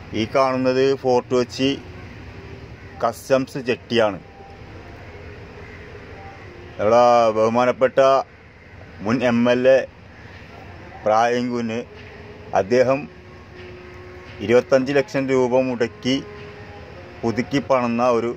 ഈ കാണുന്നത് fort Kochi customs ജെട്ടിയാണ് ഇവിടെ ബഹുമാനപ്പെട്ട മുൻ എം എൽ എ പ്രായങ്കുന് അദ്ദേഹം ഇരുപത്തഞ്ച് ലക്ഷം രൂപ മുടക്കി പുതുക്കി പണിന്ന ഒരു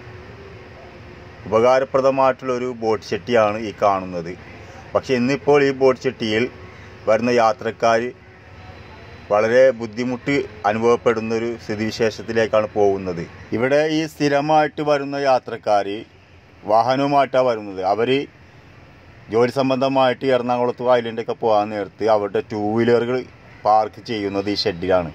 ഉപകാരപ്രദമായിട്ടുള്ള ഒരു ബോട്ട് ചെട്ടിയാണ് ഈ കാണുന്നത് പക്ഷെ ഇന്നിപ്പോൾ ഈ ബോട്ട് ചെട്ടിയിൽ വരുന്ന യാത്രക്കാർ വളരെ ബുദ്ധിമുട്ട് അനുഭവപ്പെടുന്ന ഒരു സ്ഥിതിവിശേഷത്തിലേക്കാണ് പോകുന്നത് ഇവിടെ ഈ സ്ഥിരമായിട്ട് വരുന്ന യാത്രക്കാർ വാഹനവുമായിട്ടാണ് വരുന്നത് അവർ ജോലി സംബന്ധമായിട്ട് എറണാകുളത്ത് ഐലൻഡൊക്കെ പോകാൻ നേരത്ത് അവരുടെ ടൂ വീലറുകൾ പാർക്ക് ചെയ്യുന്നത് ഈ ഷെഡിലാണ്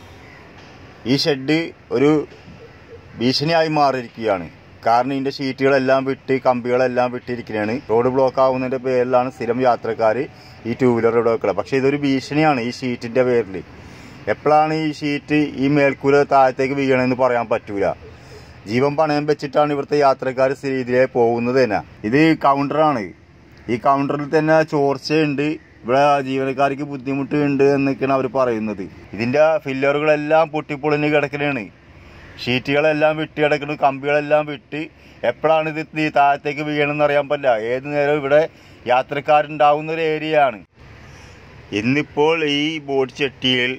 ഈ ഷെഡ് ഒരു ഭീഷണിയായി മാറിയിരിക്കുകയാണ് കാരണം ഇതിൻ്റെ ഷീറ്റുകളെല്ലാം വിട്ട് കമ്പികളെല്ലാം വിട്ടിരിക്കുകയാണ് റോഡ് ബ്ലോക്ക് ആവുന്നതിൻ്റെ പേരിലാണ് സ്ഥിരം യാത്രക്കാർ ഈ ടൂ വീലർ ഇവിടെ വെക്കുന്നത് പക്ഷേ ഇതൊരു ഭീഷണിയാണ് ഈ ഷീറ്റിൻ്റെ പേരിൽ എപ്പോഴാണ് ഈ ഷീറ്റ് ഈ മേൽക്കൂര താഴത്തേക്ക് വീഴണമെന്ന് പറയാൻ പറ്റൂല ജീവൻ പണയം വെച്ചിട്ടാണ് ഇവിടുത്തെ യാത്രക്കാർ സ്ഥിതിയിലേ പോകുന്നത് തന്നെ ഇത് കൗണ്ടറാണ് ഈ കൗണ്ടറിൽ തന്നെ ചോർച്ചയുണ്ട് ഇവിടെ ജീവനക്കാർക്ക് ബുദ്ധിമുട്ടുണ്ട് എന്നൊക്കെയാണ് അവർ പറയുന്നത് ഇതിൻ്റെ ഫില്ലറുകളെല്ലാം പൊട്ടിപ്പൊളിഞ്ഞ് കിടക്കലാണ് ഷീറ്റുകളെല്ലാം വിട്ട് കിടക്കുന്നു കമ്പികളെല്ലാം വിട്ട് എപ്പോഴാണ് ഇത് ഈ താഴത്തേക്ക് വീഴണമെന്ന് അറിയാൻ പറ്റില്ല ഏത് നേരവും ഇവിടെ യാത്രക്കാരുണ്ടാവുന്ന ഒരു ഏരിയയാണ് ഇന്നിപ്പോൾ ഈ ബോട്ട് ചെട്ടിയിൽ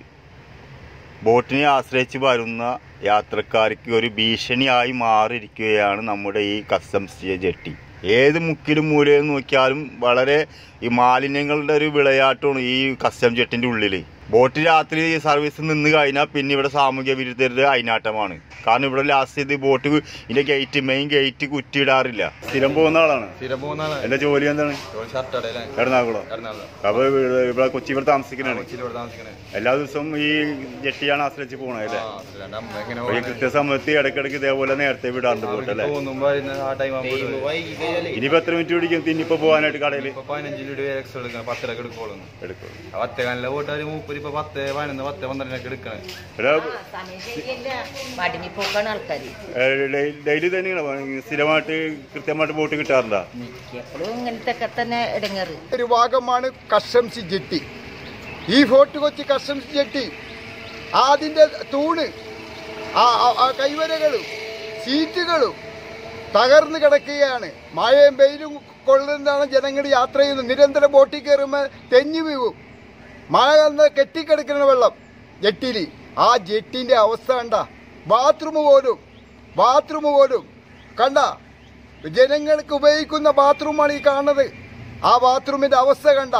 ബോട്ടിനെ ആശ്രയിച്ച് വരുന്ന യാത്രക്കാർക്ക് ഒരു ഭീഷണിയായി മാറിയിരിക്കുകയാണ് നമ്മുടെ ഈ കസ്റ്റംസ് ജെട്ടി ഏത് മുക്കിലും മൂലയിൽ നോക്കിയാലും വളരെ ഈ മാലിന്യങ്ങളുടെ ഒരു വിളയാട്ടമാണ് ഈ കസ്റ്റം ജെട്ടിൻ്റെ ഉള്ളിൽ ബോട്ട് രാത്രി സർവീസ് നിന്ന് കഴിഞ്ഞാൽ പിന്നെ ഇവിടെ സാമൂഹ്യ വിരുദ്ധരുടെ അയിനാട്ടമാണ് കാരണം ഇവിടെ ലാസ്റ്റ് ഇത് ബോട്ട് ഇതിന്റെ ഗേറ്റ് മെയിൻ ഗേറ്റ് കുറ്റിയിടാറില്ല സ്ഥിരം പോകുന്ന ആളാണ് സ്ഥിരം പോകുന്നതാണ് എന്റെ ജോലി എന്താണ് ഷർട്ട് അടയിലെ എറണാകുളം എറണാകുളം അപ്പൊ ഇവിടെ ഇവിടെ കൊച്ചി ഇവിടെ താമസിക്കുന്നതാണ് കൊച്ചിയിൽ ഇവിടെ താമസിക്കണേ എല്ലാ ദിവസവും ഈ ജെട്ടിയാണ് ആശ്രയിച്ച് പോകണത് അല്ലേ ആ അല്ലാണ്ട് അമ്മ എങ്ങനെ അപ്പൊ ഈ കൃത്യസമയത്ത് ഇടയ്ക്കിടയ്ക്ക് ഇതേപോലെ നേരത്തെ വിടാറുണ്ട് ബോട്ട് അല്ലേ പോകുമ്പോ ആ ടൈം ആകുമ്പോൾ ഇനിയിപ്പോ എത്ര മിനിറ്റ് പിടിക്കും ഇനിയിപ്പോ പോകാനായിട്ട് കടയിൽ ഇപ്പൊ പതിനഞ്ച് രൂപ എക്സ്ട്രാ എടുക്കണം പത്തരക്ക് എടുക്കോളൂ എടുക്കും പത്തേകാലിലെ പോയിട്ട് മൂപ്പര് ഇപ്പൊ പത്ത് പതിനൊന്ന് പത്ത് പന്ത്രണ്ടിനൊക്കെ എടുക്കണേ ഇവിടെ സമയം ശരിയല്ല മടങ്ങിപ്പോക്കാണ് ആൾക്കാർ ഡെയിലി തന്നെയാണ് സ്ഥിരമായിട്ട് കൃത്യമായിട്ട് ബോട്ട് കിട്ടാറുണ്ടോ മിക്കപ്പോഴും ഇങ്ങനത്തെ ഒക്കെ തന്നെ ഇടങ്ങറ് ഒരു ഭാഗമാണ് കസ്റ്റംസ് ജെട്ടി ഈ ഫോർട്ട് കൊച്ചി കസ്റ്റംസ് ജെട്ടി അതിൻ്റെ തൂണ് ആ ആ- ആ കൈവരകളും സീറ്റുകളും തകർന്നു കിടക്കുകയാണ് മഴയും വെയിലും കൊള്ളുന്നതാണ് ജനങ്ങൾ യാത്ര ചെയ്യുന്നത് നിരന്തരം ബോട്ടിൽ കയറുമ്പോൾ തെഞ്ഞു വീഴും മഴ വന്ന് കെട്ടിക്കിടക്കുന്ന വെള്ളം ജെട്ടിയിൽ ആ ജെട്ടിൻ്റെ അവസ്ഥ കണ്ട ബാത്റൂം പോലും ബാത്റൂം പോലും കണ്ട ജനങ്ങൾക്ക് ഉപയോഗിക്കുന്ന ബാത്റൂമാണ് ഈ കാണുന്നത് ആ ബാത്റൂമിന്റെ അവസ്ഥ കണ്ട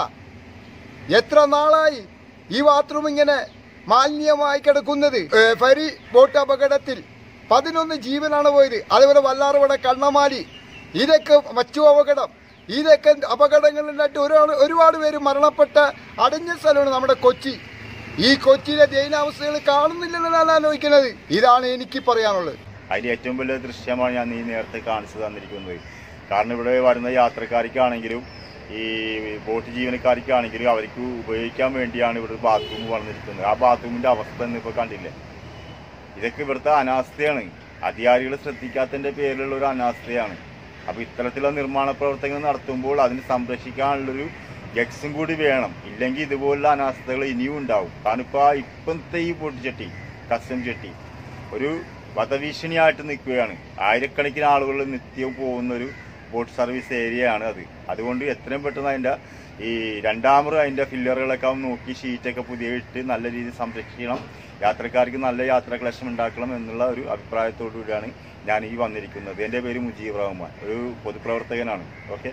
എത്ര നാളായി ഈ ബാത്റൂം ഇങ്ങനെ മാലിന്യമായി കിടക്കുന്നത് ഏ, ഫരി ബോട്ട് അപകടത്തിൽ പതിനൊന്ന് ജീവനാണ് പോയത് അതുപോലെ വല്ലാറുപട കണ്ണമാലി ഇതൊക്കെ മറ്റു അപകടം ഇതൊക്കെ അപകടങ്ങളിലായിട്ട് ഒരുപാട് ഒരുപാട് പേര് മരണപ്പെട്ട അടഞ്ഞ സ്ഥലമാണ് നമ്മുടെ കൊച്ചി ഈ കൊച്ചിയിലെ ദയനാവസ്ഥകൾ കാണുന്നില്ലെന്നാണ് ആലോചിക്കുന്നത് ഇതാണ് എനിക്ക് പറയാനുള്ളത് അതിന്റെ ഏറ്റവും വലിയ ദൃശ്യമാണ് ഞാൻ ഈ നേരത്തെ കാണിച്ചു തന്നിരിക്കുന്നത് കാരണം ഇവിടെ വരുന്ന യാത്രക്കാർക്കാണെങ്കിലും ഈ ബോട്ട് ജീവനക്കാർക്കാണെങ്കിലും അവർക്ക് ഉപയോഗിക്കാൻ വേണ്ടിയാണ് ഇവിടെ ബാത്റൂം വന്നിരിക്കുന്നത് ആ ബാത്റൂമിന്റെ അവസ്ഥ ഇന്നിപ്പോൾ കണ്ടില്ലേ ഇതൊക്കെ ഇവിടുത്തെ അനാസ്ഥയാണ് അധികാരികൾ ശ്രദ്ധിക്കാത്തതിന്റെ പേരിലുള്ള ഒരു അനാസ്ഥയാണ് അപ്പൊ ഇത്തരത്തിലുള്ള നിർമ്മാണ പ്രവർത്തനങ്ങൾ നടത്തുമ്പോൾ അതിന് സംരക്ഷിക്കാനുള്ളൊരു ഗക്സും കൂടി വേണം ഇല്ലെങ്കിൽ ഇതുപോലുള്ള അനാസ്ഥകൾ ഇനിയും ഉണ്ടാവും കാരണം ഇപ്പൊ ആ ഇപ്പോഴത്തെ ഈ ബോട്ട് ചെട്ടി കസ്റ്റം ചെട്ടി ഒരു വധഭീഷണിയായിട്ട് നിൽക്കുകയാണ് ആയിരക്കണക്കിന് ആളുകൾ നിത്യവും പോകുന്ന ഒരു ബോട്ട് സർവീസ് ഏരിയയാണ് അത് അതുകൊണ്ട് എത്രയും പെട്ടെന്ന് അതിൻ്റെ ഈ രണ്ടാമത് അതിൻ്റെ ഫില്ലറുകളൊക്കെ ഒന്ന് നോക്കി ഷീറ്റൊക്കെ പുതിയ ഇട്ട് നല്ല രീതിയിൽ സംരക്ഷിക്കണം യാത്രക്കാർക്ക് നല്ല യാത്രാ ക്ലേശം ഉണ്ടാക്കണം എന്നുള്ള ഒരു അഭിപ്രായത്തോടു കൂടിയാണ് ഞാൻ ഈ വന്നിരിക്കുന്നത് എൻ്റെ പേര് മുജീബ് റഹ്മാൻ ഒരു പൊതുപ്രവർത്തകനാണ് ഓക്കെ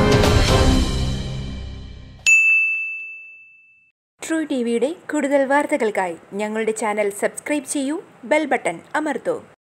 ട്രൂ ടി വിയുടെ കൂടുതൽ വാർത്തകൾക്കായി ഞങ്ങളുടെ ചാനൽ സബ്സ്ക്രൈബ് ചെയ്യൂ ബെൽ ബട്ടൺ അമർത്തൂ